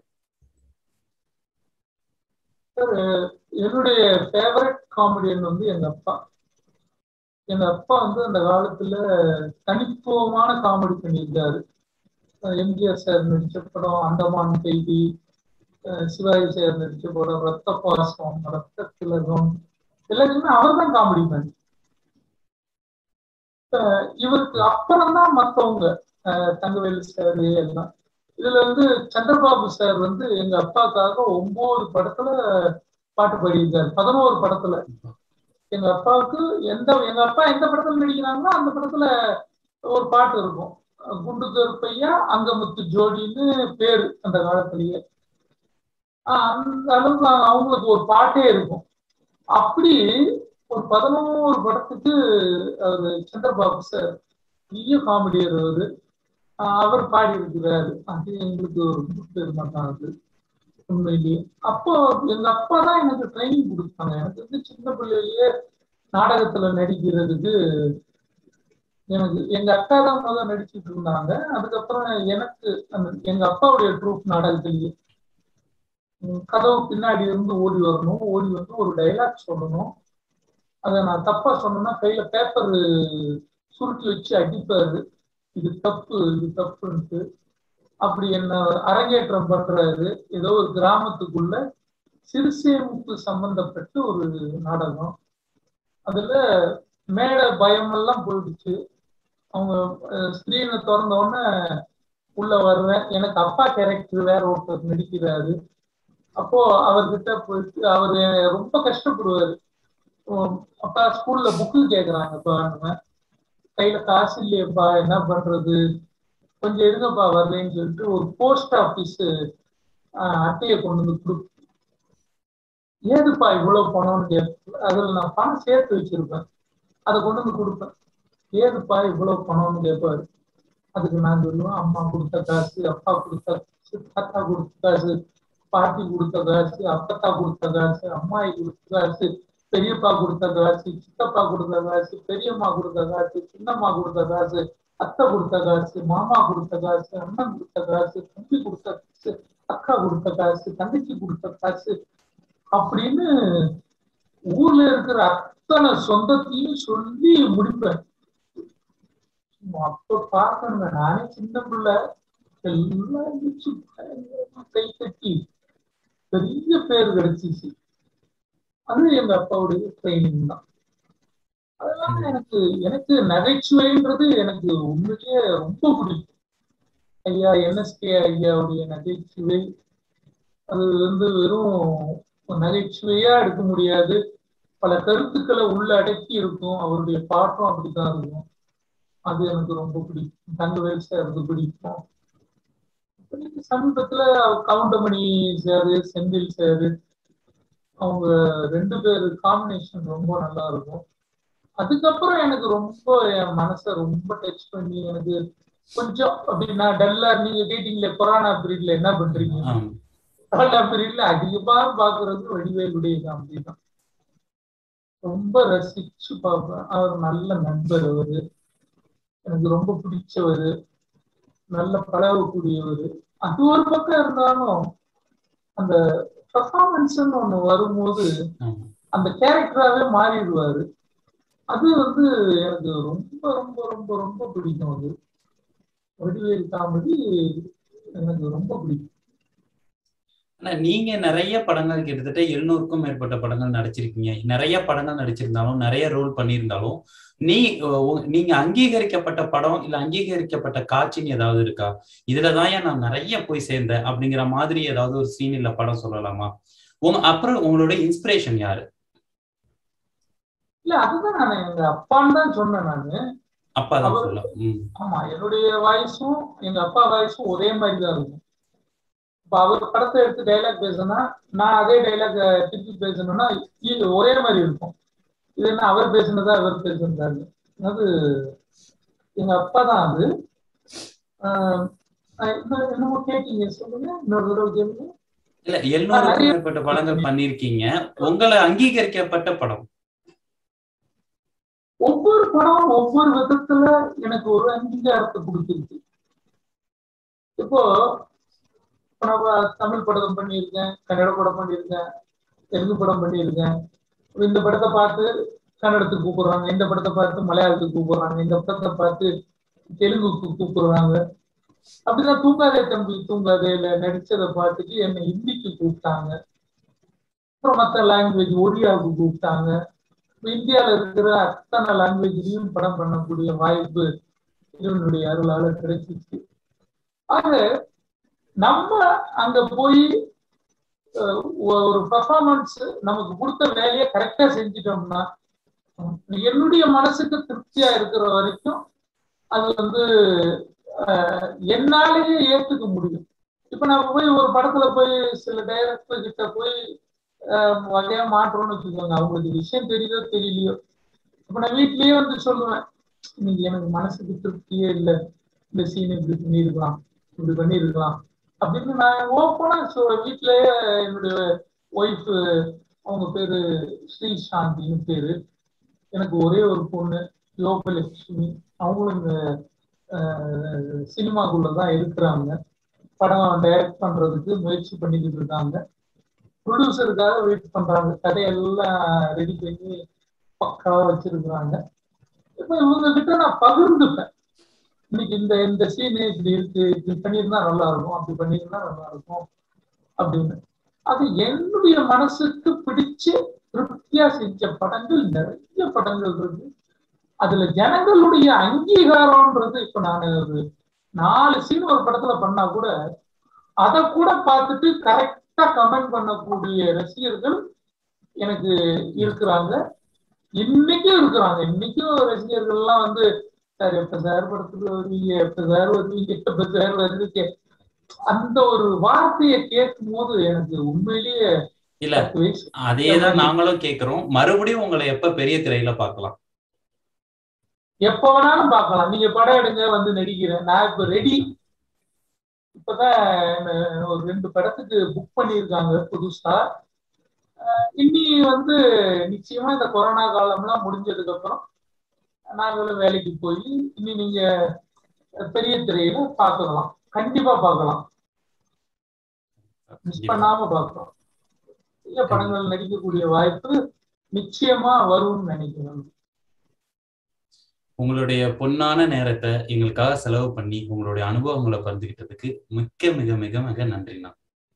Speaker 1: என்னுடைய ஃபேவரட் காமெடியன் வந்து எங்க அப்பா எங்க அப்பா வந்து அந்த காலத்துல தனித்துவமான காமெடி பண்ணியிருக்காரு எம்ஜிஆர் சார் நடிச்ச படம் அந்தமான் கைதி சிவாஜி சார் நடிச்ச படம் ரத்த பாசம் ரத்த திலகம் எல்லாத்தையுமே அவர் தான் காமெடி மேன் இவருக்கு அப்புறம் தான் மற்றவங்க தங்கவேலு சார் எல்லாம் இதுல வந்து சந்திரபாபு சார் வந்து எங்க அப்பாவுக்காக ஒன்பது படத்துல பாட்டு பாடியிருக்காரு பதினோரு படத்துல எங்க அப்பாவுக்கு எந்த எங்க அப்பா எந்த படத்துல நடிக்கிறாங்களோ அந்த படத்துல ஒரு பாட்டு இருக்கும் குண்டு கருப்பையா அங்கமுத்து ஜோடின்னு பேரு அந்த காலத்திலேயே அந்த அளவுக்கு அவங்களுக்கு ஒரு பாட்டே இருக்கும் அப்படி ஒரு பதினோரு படத்துக்கு அவரு சந்திரபாபு சார் பெரிய காமெடியர் அவரு அவர் பாடி இருக்கிறாரு அது எங்களுக்கு ரொம்ப பெருமைதான் அது உண்மையிலேயே அப்போ எங்க அப்பா தான் எனக்கு ட்ரைனிங் கொடுத்தாங்க எனக்கு வந்து சின்ன பிள்ளையிலேயே நாடகத்துல நடிக்கிறதுக்கு எனக்கு எங்க அக்கா தான் முதல் நடிச்சிட்டு இருந்தாங்க அதுக்கப்புறம் எனக்கு அந்த எங்க அப்பாவுடைய ட்ரூப் நாடகத்திலேயே உம் கதவு பின்னாடி இருந்து ஓடி வரணும் ஓடி வந்து ஒரு டைலாக் சொல்லணும் அதை நான் தப்பா சொன்னேன்னா கையில பேப்பர் சுருட்டி வச்சு அடிப்பாரு இது தப்பு இது தப்புன்ட்டு அப்படி என்ன அரங்கேற்றம் பண்றாரு ஏதோ ஒரு கிராமத்துக்குள்ள சிறுசேமிப்பு சம்பந்தப்பட்ட ஒரு நாடகம் அதுல மேடை பயம் எல்லாம் போயிடுச்சு அவங்க ஸ்கிரீனை திறந்த உடனே உள்ள வர்றேன் எனக்கு அப்பா கேரக்டர் வேற ஒருத்தர் நடிக்கிறாரு அப்போ அவர்கிட்ட போயிட்டு அவரு ரொம்ப கஷ்டப்படுவாரு உம் அப்பா ஸ்கூல்ல புக்கு கேக்குறாங்கப்பா கையில காசு இல்லையப்பா என்ன பண்றது கொஞ்சம் இருங்கப்பா வரலன்னு சொல்லிட்டு ஒரு போஸ்ட் ஆபீஸ் அட்டையை கொண்டு வந்து கொடு ஏதுப்பா இவ்வளவு பணம்னு கேட்பேன் அதுல நான் பணம் சேர்த்து வச்சிருப்பேன் அதை கொண்டு வந்து கொடுப்பேன் ஏதுப்பா இவ்வளவு பணம்னு கேட்பாரு அதுக்கு நான் சொல்லுவேன் அம்மா கொடுத்த காசு அப்பா கொடுத்த காசு தாத்தா கொடுத்த காசு பாட்டி கொடுத்த காசு அப்பத்தா கொடுத்த காசு அம்மாயி கொடுத்த காசு பெரியப்பா கொடுத்த காசு சித்தப்பா கொடுத்த காசு பெரியம்மா கொடுத்த காசு சின்னம்மா கொடுத்த காசு அத்தை கொடுத்த காசு மாமா கொடுத்த காசு அண்ணன் கொடுத்த காசு தம்பி கொடுத்த காசு அக்கா கொடுத்த காசு தங்கச்சி கொடுத்த காசு அப்படின்னு ஊர்ல இருக்கிற அத்தனை சொந்தத்தையும் சொல்லி முடிப்பேன் அப்ப பார்க்கணுங்க நானே சின்ன பிள்ளை எல்லாம் வச்சு கை கட்டி பெரிய பேர் கிடைச்சிச்சு அது எங்க அப்பாவுடைய ட்ரைனிங் தான் அதெல்லாம் எனக்கு எனக்கு நகைச்சுவைன்றது எனக்கு உண்மையிலேயே ரொம்ப பிடிக்கும் ஐயா என்எஸ்கே ஐயாவுடைய நகைச்சுவை அது வந்து வெறும் நகைச்சுவையா எடுக்க முடியாது பல கருத்துக்களை உள்ள அடக்கி இருக்கும் அவருடைய பாட்டும் அப்படித்தான் இருக்கும் அது எனக்கு ரொம்ப பிடிக்கும் தங்கவேல் சார் அது பிடிக்கும் சமீபத்துல கவுண்டமணி சாரு செந்தில் சாரு அவங்க ரெண்டு பேர் காம்பினேஷன் ரொம்ப நல்லா இருக்கும் அதுக்கப்புறம் எனக்கு ரொம்ப என் மனசை ரொம்ப டச் பண்ணி எனக்கு கொஞ்சம் அப்படின்னா டல்லா நீங்க கேட்டீங்களே கொரோனா பீரியட்ல என்ன பண்றீங்க கொரோனா பீரியட்ல அதிகமா பாக்குறது வடிவேலுடைய காமெடி தான் ரொம்ப ரசிச்சு பார்ப்பேன் அவர் நல்ல நண்பர் அவரு எனக்கு ரொம்ப பிடிச்சவர் நல்ல பழகக்கூடியவர் அது ஒரு பக்கம் இருந்தாலும் அந்த பர்ஃபார்மன்ஸ் ஒண்ணு வரும்போது அந்த கேரக்டராகவே மாறிடுவாரு அது வந்து எனக்கு ரொம்ப ரொம்ப ரொம்ப ரொம்ப பிடிக்கும் அது வடிவேல் காமெடி எனக்கு ரொம்ப பிடிக்கும்
Speaker 2: ஆனா நீங்க நிறைய படங்கள் கிட்டத்தட்ட எழுநூறுக்கும் மேற்பட்ட படங்கள் நடிச்சிருக்கீங்க நிறைய படங்கள் நடிச்சிருந்தாலும் நிறைய ரோல் பண்ணியிருந்தாலும் நீ நீங்க அங்கீகரிக்கப்பட்ட படம் இல்ல அங்கீகரிக்கப்பட்ட காட்சின்னு ஏதாவது இருக்கா இதுலதான் ஏன் நான் நிறைய போய் சேர்ந்தேன் அப்படிங்கிற மாதிரி ஏதாவது ஒரு சீன் இல்ல படம் சொல்லலாமா உங்க அப்புறம் உங்களோட இன்ஸ்பிரேஷன் யாரு
Speaker 1: இல்ல அதுதான் நான் எங்க அப்பான்னு தான் சொன்னேன் நானு
Speaker 2: அப்பா தான் சொல்ல
Speaker 1: ஆமா என்னுடைய வாய்ஸும் எங்க அப்பா வாய்ஸும் ஒரே மாதிரி தான் இருக்கும் இப்ப அவர் படத்தை எடுத்து டைலாக் பேசணும்னா நான் அதே டைலாக் திருப்பி பேசணும்னா ஒரே மாதிரி இருக்கும் இது என்ன அவர் பேசுனதா அவர் பேசுனதாரு அது எங்க அப்பா தான் அது என்னமோ கேட்டீங்க சொல்லுங்க இன்னொரு தடவை கேளுங்க
Speaker 2: இல்ல எழுநூறுக்கும் மேற்பட்ட படங்கள் பண்ணிருக்கீங்க உங்களை அங்கீகரிக்கப்பட்ட படம்
Speaker 1: ஒவ்வொரு படம் ஒவ்வொரு விதத்துல எனக்கு ஒரு அங்கீகாரத்தை கொடுத்துருக்கு இப்போ நான் தமிழ் படம் பண்ணியிருக்கேன் கன்னட படம் பண்ணியிருக்கேன் தெலுங்கு படம் பண்ணியிருக்கேன் இந்த படத்தை பார்த்து கன்னடத்துக்கு கூப்பிடுறாங்க இந்த படத்தை பார்த்து மலையாளத்துக்கு கூப்பிடுறாங்க இந்த படத்தை பார்த்து தெலுங்குக்கு கூப்பிடுறாங்க அப்படிதான் தூங்காதே தம்பி தூங்காதேல நடிச்சதை பார்த்துட்டு என்னை ஹிந்திக்கு கூப்பிட்டாங்க அப்புறம் மற்ற லாங்குவேஜ் ஒடியாவுக்கு கூப்பிட்டாங்க இந்தியாவில் இருக்கிற அத்தனை லாங்குவேஜ்லையும் படம் பண்ணக்கூடிய வாய்ப்பு இவனுடைய அருளால கிடைச்சிச்சு ஆக நம்ம அங்க போய் ஒரு பர்ஃபார்மன்ஸ் நமக்கு கொடுத்த வேலையை கரெக்டா செஞ்சிட்டோம்னா என்னுடைய மனசுக்கு திருப்தியா இருக்கிற வரைக்கும் அது வந்து என்னாலேயே ஏத்துக்க முடியும் இப்ப நம்ம போய் ஒரு படத்துல போய் சில டைரக்டர் கிட்ட போய் வகையா மாற்றோம்னு வச்சுக்கோங்க அவங்களுக்கு விஷயம் தெரியுதோ தெரியலையோ இப்ப நான் வீட்லயே வந்து சொல்லுவேன் இன்னைக்கு எனக்கு மனசுக்கு திருப்தியே இல்லை இந்த சீன் இப்படி பண்ணிருக்கலாம் இப்படி பண்ணிருக்கலாம் அப்படின்னு நான் ஓப்பனா வீட்லயே என்னுடைய ஒய்ஃப் அவங்க பேரு ஸ்ரீ சாந்தின்னு பேரு எனக்கு ஒரே ஒரு பொண்ணு யோகலட்சுமி அவங்களும் இந்த சினிமாக்குள்ள தான் இருக்கிறாங்க படம் டைரக்ட் பண்றதுக்கு முயற்சி பண்ணிக்கிட்டு இருக்காங்க ப்ரொடியூசருக்காக வெயிட் பண்றாங்க கதையெல்லாம் ரெடி பண்ணி பக்காவா வச்சிருக்கிறாங்க இப்ப இவங்க கிட்ட நான் பகிர்ந்துப்பேன் இன்னைக்கு இந்த இந்த சீனு இப்படி இருக்கு இப்படி பண்ணியிருந்தா நல்லா இருக்கும் அப்படி பண்ணியிருந்தா நல்லா இருக்கும் அப்படின்னு அது என்னுடைய மனசுக்கு பிடிச்சு திருப்தியா செஞ்ச படங்கள் நிறைய படங்கள் இருக்கு அதுல ஜனங்களுடைய அங்கீகாரம்ன்றது இப்ப நான் ஒரு நாலு சீன் ஒரு படத்துல பண்ணா கூட அதை கூட பார்த்துட்டு கரெக்டா கமெண்ட் பண்ணக்கூடிய ரசிகர்கள் எனக்கு இருக்கிறாங்க இன்னைக்கும் இருக்கிறாங்க இன்னைக்கும் ரசிகர்கள் எல்லாம் வந்து சார் எப்ப சார் படத்துக்கு வருவீங்க எப்ப சார் வருவீங்க எப்ப சார் வருவீங்க அந்த ஒரு வார்த்தையை கேட்கும் போது எனக்கு உண்மையிலேயே
Speaker 2: இல்ல அதேதான் நாங்களும் கேக்குறோம் மறுபடியும் உங்களை எப்ப பெரிய திரையில பார்க்கலாம்
Speaker 1: எப்ப வேணாலும் பார்க்கலாம் நீங்க படம் எடுங்க வந்து நடிக்கிறேன் நான் இப்ப ரெடி இப்பதான் ஒரு ரெண்டு படத்துக்கு புக் பண்ணியிருக்காங்க புதுசா இன்னி வந்து நிச்சயமா இந்த கொரோனா காலம்லாம் முடிஞ்சதுக்கு அப்புறம் நாங்களும் வேலைக்கு போய் இனி நீங்க பெரிய திரையில பார்க்கலாம் கண்டிப்பா பார்க்கலாம் மிஸ் பண்ணாம பார்க்கலாம் பெரிய படங்கள் நடிக்கக்கூடிய வாய்ப்பு நிச்சயமா வரும்னு நினைக்கிறேன்
Speaker 2: உங்களுடைய பொன்னான நேரத்தை எங்களுக்காக செலவு பண்ணி உங்களுடைய அனுபவங்களை பகிர்ந்துகிட்டதுக்கு மிக்க மிக மிக மிக நன்றிண்ணா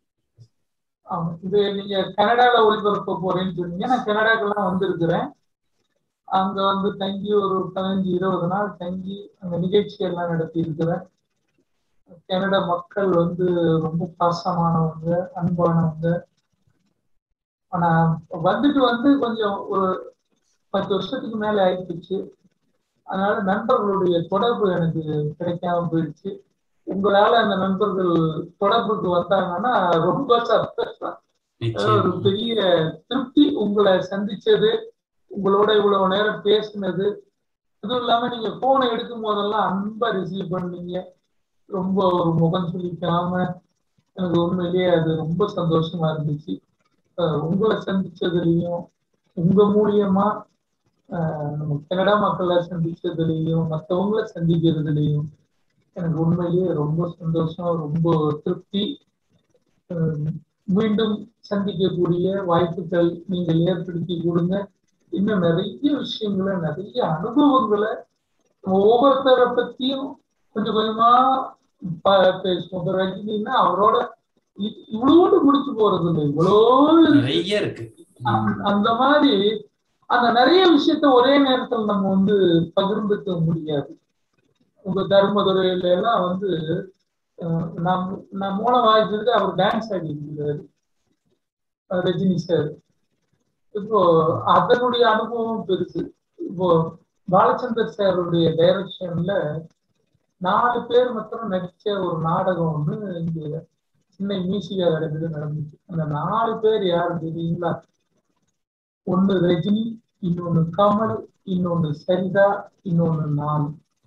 Speaker 1: ஆமா இது நீங்க கனடால ஒளிபரப்ப போறேன்னு சொன்னீங்க நான் கனடாக்கெல்லாம் வந்திருக்கிறேன் அங்க வந்து தங்கி ஒரு பதினஞ்சு இருபது நாள் தங்கி அங்க நிகழ்ச்சி எல்லாம் நடத்தி இருக்கிறேன் கனடா மக்கள் வந்து ரொம்ப பாசமானவங்க அன்பானவங்க ஆனா வந்துட்டு வந்து கொஞ்சம் ஒரு பத்து வருஷத்துக்கு மேல ஆயிடுச்சு அதனால நண்பர்களுடைய தொடர்பு எனக்கு கிடைக்காம போயிடுச்சு உங்களால அந்த நண்பர்கள் தொடர்புக்கு வந்தாங்கன்னா ரொம்ப சந்தோஷம் ஒரு பெரிய திருப்தி உங்களை சந்திச்சது உங்களோட இவ்வளவு நேரம் பேசினது அதுவும் இல்லாம நீங்க போனை எடுக்கும் போதெல்லாம் அன்பா ரிசீவ் பண்ணீங்க ரொம்ப ஒரு முகம் சொல்லிக்காம எனக்கு உண்மையிலேயே அது ரொம்ப சந்தோஷமா இருந்துச்சு உங்களை சந்திச்சதுலயும் உங்க மூலியமா நம்ம கனடா மக்களை சந்திச்சதுலயும் மற்றவங்களை சந்திக்கிறதுலயும் எனக்கு உண்மையிலேயே ரொம்ப சந்தோஷம் ரொம்ப திருப்தி மீண்டும் சந்திக்கக்கூடிய வாய்ப்புகள் நீங்கள் ஏற்படுத்தி கொடுங்க இன்னும் நிறைய விஷயங்களை நிறைய அனுபவங்களை ஒவ்வொருத்தரை பத்தியும் கொஞ்சம் கொஞ்சமா பேசுவோம் ரஜினின்னா அவரோட இவ்வளோடு முடிச்சு போறது இல்லை இவ்வளோ
Speaker 2: நிறைய இருக்கு
Speaker 1: அந்த மாதிரி அந்த நிறைய விஷயத்த ஒரே நேரத்தில் நம்ம வந்து பகிர்ந்துக்க முடியாது உங்க தர்மதுரையில எல்லாம் வந்து நான் நான் மூலம் வாய்ச்சிட்டு அவர் டான்ஸ் ஆடி இருக்கிறாரு ரஜினி சார் இப்போ அதனுடைய அனுபவம் பெருசு இப்போ பாலச்சந்தர் சாருடைய டைரக்ஷன்ல நாலு பேர் மாத்திரம் நடிச்ச ஒரு நாடகம் ஒண்ணு இங்க சென்னை மியூசிக் அகாடமியில நடந்துச்சு அந்த நாலு பேர் யாரு தெரியுங்களா ஒண்ணு ரஜினி இன்னொன்னு கமல் இன்னொன்னு சரிதா இன்னொன்னு நான்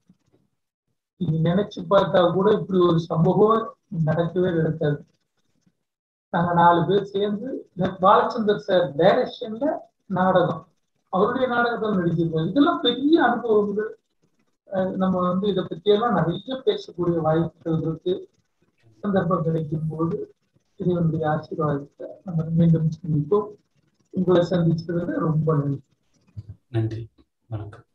Speaker 1: இது நினைச்சு பார்த்தா கூட இப்படி ஒரு சம்பவம் நடக்கவே நடக்காது நாங்க நாலு பேர் சேர்ந்து பாலச்சந்தர் சார் டைரக்ஷன்ல நாடகம் அவருடைய நாடகத்தில் நடிச்சிருக்கோம் இதெல்லாம் பெரிய அனுபவங்கள் நம்ம வந்து இதை பற்றியெல்லாம் நிறைய பேசக்கூடிய வாய்ப்புகள் இருக்கு சந்தர்ப்பம் கிடைக்கும் போது இறைவனுடைய ஆசீர்வாதத்தை நம்ம மீண்டும் சந்திப்போம் உங்களை சந்திச்சதுல ரொம்ப நன்றி
Speaker 2: நன்றி வணக்கம்